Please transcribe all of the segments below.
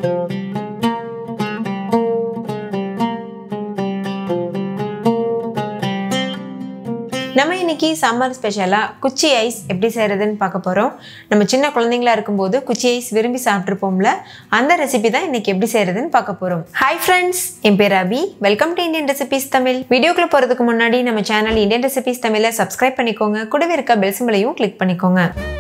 நம்ம இன்னைக்கு சம்மர் ஸ்பெஷலாக குச்சி ஐஸ் எப்படி செய்கிறதுன்னு பார்க்க போகிறோம் நம்ம சின்ன குழந்தைங்களா இருக்கும்போது குச்சி ஐஸ் விரும்பி சாப்பிட்ருப்போம்ல அந்த ரெசிபி தான் இன்னைக்கு எப்படி செய்கிறதுன்னு பார்க்க போகிறோம் ஹாய் ஃப்ரெண்ட்ஸ் என் பேர் Abhi welcome to Indian recipes Tamil வீடியோக்குள்ள போகிறதுக்கு முன்னாடி நம்ம சேனல் இந்தியன் ரெசிபிஸ் தமிழை சப்ஸ்கிரைப் பண்ணிக்கோங்க கூடவே இருக்க பெல் சிம்பிளையும் கிளிக் பண்ணிக்கோங்க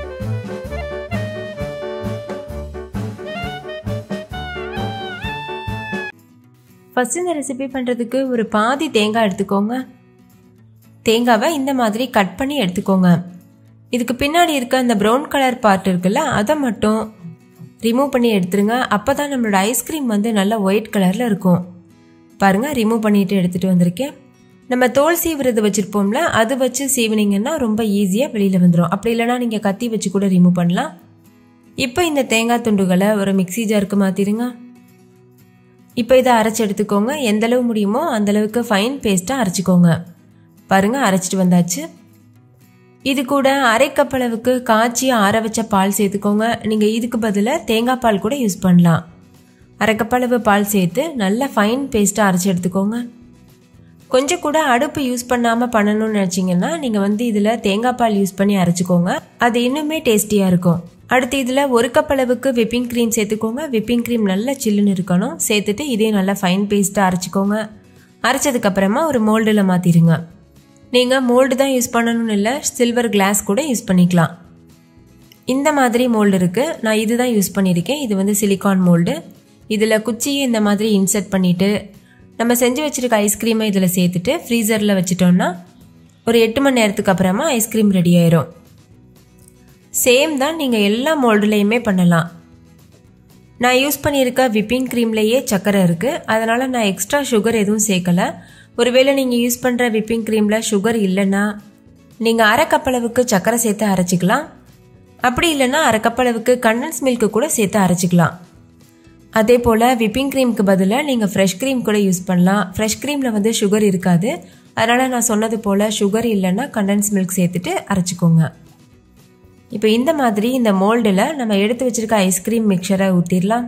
ஃபஸ்ட்டு இந்த ரெசிபி பண்ணுறதுக்கு ஒரு பாதி தேங்காய் எடுத்துக்கோங்க தேங்காவை இந்த மாதிரி கட் பண்ணி எடுத்துக்கோங்க இதுக்கு பின்னாடி இருக்க அந்த ப்ரௌன் கலர் பார்ட் இருக்குல்ல அதை மட்டும் ரிமூவ் பண்ணி எடுத்துருங்க அப்போ தான் நம்மளோட ஐஸ்கிரீம் வந்து நல்லா ஒயிட் கலரில் இருக்கும் பாருங்கள் ரிமூவ் பண்ணிட்டு எடுத்துகிட்டு வந்திருக்கேன் நம்ம தோல் சீவுறது வச்சுருப்போம்ல அது வச்சு சீவினீங்கன்னா ரொம்ப ஈஸியாக வெளியில் வந்துடும் அப்படி இல்லைனா நீங்கள் கத்தி வச்சு கூட ரிமூவ் பண்ணலாம் இப்போ இந்த தேங்காய் துண்டுகளை ஒரு மிக்சி ஜாருக்கு மாற்றிடுங்க இப்போ இதை அரைச்சி எடுத்துக்கோங்க எந்த அளவு முடியுமோ அந்த அளவுக்கு ஃபைன் பேஸ்ட்டாக அரைச்சிக்கோங்க பாருங்க அரைச்சிட்டு வந்தாச்சு இது கூட அரை கப் அளவுக்கு காய்ச்சி ஆற வச்ச பால் சேர்த்துக்கோங்க நீங்கள் இதுக்கு பதிலாக தேங்காய் பால் கூட யூஸ் பண்ணலாம் அரை கப் அளவு பால் சேர்த்து நல்லா ஃபைன் பேஸ்ட்டாக அரைச்சி எடுத்துக்கோங்க கொஞ்சம் கூட அடுப்பு யூஸ் பண்ணாமல் பண்ணணும்னு நினச்சிங்கன்னா நீங்கள் வந்து இதில் தேங்காய் பால் யூஸ் பண்ணி அரைச்சிக்கோங்க அது இன்னுமே டேஸ்டியாக இருக்கும் அடுத்து இதில் ஒரு கப் அளவுக்கு விப்பிங் க்ரீம் சேர்த்துக்கோங்க விப்பிங் க்ரீம் நல்லா சில்லுன்னு இருக்கணும் சேர்த்துட்டு இதையும் நல்லா ஃபைன் பேஸ்ட்டாக அரைச்சிக்கோங்க அரைச்சதுக்கப்புறமா ஒரு மோல்டில் மாற்றிடுங்க நீங்கள் மோல்டு தான் யூஸ் பண்ணணும்னு இல்லை சில்வர் கிளாஸ் கூட யூஸ் பண்ணிக்கலாம் இந்த மாதிரி மோல்டு இருக்குது நான் இது தான் யூஸ் பண்ணியிருக்கேன் இது வந்து சிலிக்கான் மோல்டு இதில் குச்சியை இந்த மாதிரி இன்சர்ட் பண்ணிவிட்டு நம்ம செஞ்சு வச்சுருக்க ஐஸ்கிரீமை இதில் சேர்த்துட்டு ஃப்ரீசரில் வச்சுட்டோன்னா ஒரு எட்டு மணி நேரத்துக்கு அப்புறமா ஐஸ்கிரீம் ரெடி ஆயிரும் சேம் தான் நீங்கள் எல்லா மோல்டுலேயுமே பண்ணலாம் நான் யூஸ் பண்ணியிருக்க விப்பிங் க்ரீம்லேயே சக்கரை இருக்குது அதனால் நான் எக்ஸ்ட்ரா சுகர் எதுவும் சேர்க்கலை ஒருவேளை நீங்கள் யூஸ் பண்ணுற விப்பிங் க்ரீமில் சுகர் இல்லைன்னா நீங்கள் அரை கப்பளவுக்கு சக்கரை சேர்த்து அரைச்சிக்கலாம் அப்படி இல்லைன்னா அரை கப்பளவுக்கு கண்டன்ஸ் மில்க்கு கூட சேர்த்து அரைச்சிக்கலாம் அதே போல் விப்பிங் க்ரீமுக்கு பதிலாக நீங்கள் ஃப்ரெஷ் க்ரீம் கூட யூஸ் பண்ணலாம் ஃப்ரெஷ் க்ரீமில் வந்து சுகர் இருக்காது அதனால் நான் சொன்னது போல் சுகர் இல்லைன்னா கண்டன்ஸ் மில்க் சேர்த்துட்டு அரைச்சிக்கோங்க இப்போ இந்த மாதிரி இந்த மோல்டில் நம்ம எடுத்து வச்சுருக்க ஐஸ்கிரீம் மிக்சரை ஊற்றிடலாம்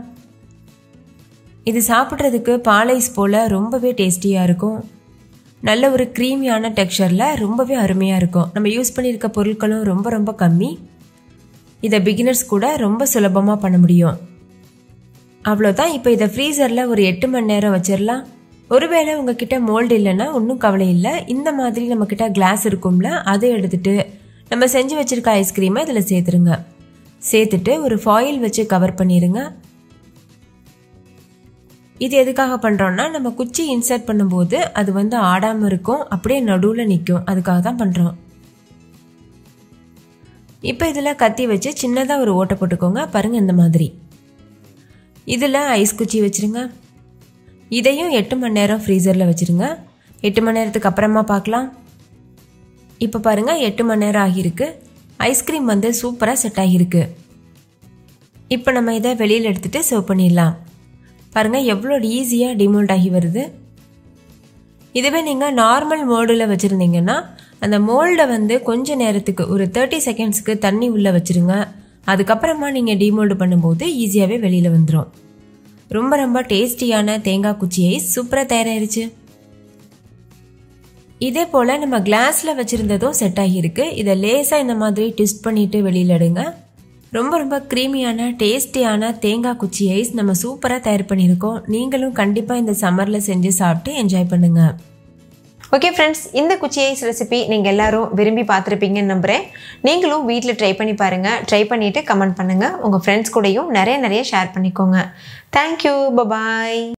இது சாப்பிட்றதுக்கு பாலைஸ் போல் ரொம்பவே டேஸ்டியாக இருக்கும் நல்ல ஒரு க்ரீமியான டெக்ஸ்சரில் ரொம்பவே அருமையாக இருக்கும் நம்ம யூஸ் பண்ணியிருக்க பொருட்களும் ரொம்ப ரொம்ப கம்மி இதை பிகினர்ஸ் கூட ரொம்ப சுலபமாக பண்ண முடியும் அவ்வளோதான் இப்போ இதை ஃப்ரீசரில் ஒரு எட்டு மணி நேரம் வச்சிடலாம் ஒருவேளை உங்ககிட்ட மோல்டு இல்லைன்னா ஒன்றும் கவலை இல்லை இந்த மாதிரி நம்மக்கிட்ட கிளாஸ் இருக்கும்ல அதை எடுத்துட்டு நம்ம செஞ்சு வச்சுருக்க ஐஸ்கிரீமை இதில் சேர்த்துருங்க சேர்த்துட்டு ஒரு ஃபாயில் வச்சு கவர் பண்ணிடுங்க இது எதுக்காக பண்ணுறோன்னா நம்ம குச்சி இன்சர்ட் பண்ணும்போது அது வந்து ஆடாமல் இருக்கும் அப்படியே நடுவில் நிற்கும் அதுக்காக தான் பண்ணுறோம் இப்போ இதில் கத்தி வச்சு சின்னதாக ஒரு ஓட்டை போட்டுக்கோங்க பாருங்கள் இந்த மாதிரி இதில் ஐஸ் குச்சி வச்சுருங்க இதையும் எட்டு மணி நேரம் ஃப்ரீசரில் வச்சுருங்க எட்டு மணி நேரத்துக்கு அப்புறமா பார்க்கலாம் இப்போ பாருங்கள் எட்டு மணி நேரம் ஆகியிருக்கு ஐஸ்கிரீம் வந்து சூப்பராக செட் ஆகியிருக்கு இப்போ நம்ம இதை வெளியில் எடுத்துகிட்டு சர்வ் பண்ணிடலாம் பாருங்கள் எவ்வளோ ஈஸியாக டிமோல்ட் ஆகி வருது இதுவே நீங்கள் நார்மல் மோல்டில் வச்சுருந்தீங்கன்னா அந்த மோல்டை வந்து கொஞ்ச நேரத்துக்கு ஒரு தேர்ட்டி செகண்ட்ஸ்க்கு தண்ணி உள்ளே வச்சுருங்க அதுக்கப்புறமா நீங்கள் டிமோல்டு பண்ணும்போது ஈஸியாகவே வெளியில் வந்துடும் ரொம்ப ரொம்ப டேஸ்டியான தேங்காய் குச்சி ஐஸ் சூப்பராக தயாராகிருச்சு இதே போல் நம்ம கிளாஸில் வச்சுருந்ததும் செட் ஆகியிருக்கு இதை லேசாக இந்த மாதிரி ட்விஸ்ட் பண்ணிவிட்டு வெளியில் எடுங்க ரொம்ப ரொம்ப க்ரீமியான டேஸ்டியான தேங்காய் குச்சி ஐஸ் நம்ம சூப்பராக தயார் பண்ணியிருக்கோம் நீங்களும் கண்டிப்பாக இந்த சம்மரில் செஞ்சு சாப்பிட்டு என்ஜாய் பண்ணுங்கள் ஓகே ஃப்ரெண்ட்ஸ் இந்த குச்சி ஐஸ் ரெசிபி நீங்கள் எல்லாரும் விரும்பி பார்த்துருப்பீங்கன்னு நம்புகிறேன் நீங்களும் வீட்டில் ட்ரை பண்ணி பாருங்கள் ட்ரை பண்ணிவிட்டு கமெண்ட் பண்ணுங்கள் உங்கள் ஃப்ரெண்ட்ஸ் கூடயும் நிறைய நிறைய ஷேர் பண்ணிக்கோங்க தேங்க்யூ பபாய்